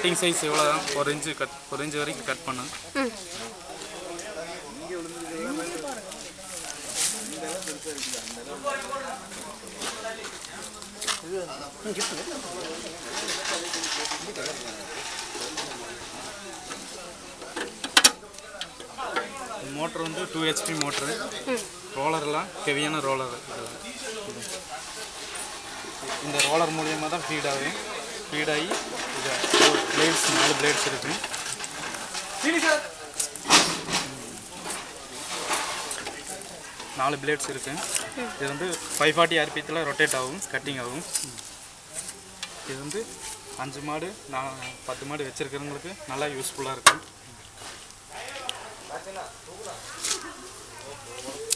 cutting size எவ்வளோ தான் ஒரு இன்ச்சு கட் ஒரு இன்ச்சு வரைக்கும் கட் பண்ணு ம் மோட்டர் வந்து டூ ஹெச்பி மோட்ரு ரோலர்லாம் ஹெவியான ரோலர் இந்த ரோலர் மூலியமாக தான் ஃபீட் ஆகும் ஃபீட் ஆகி இது பிளேட்ஸ் நாலு பிளேட்ஸ் இருக்கும் நாலு பிளேட்ஸ் இருக்கு இது வந்து ஃபைவ் ஃபார்ட்டி ஆர்பிஎத்தில் ரொட்டேட் ஆகும் கட்டிங் ஆகும் இது வந்து அஞ்சு மாடு நான் பத்து மாடு வச்சுருக்கிறவங்களுக்கு நல்லா யூஸ்ஃபுல்லாக இருக்கும்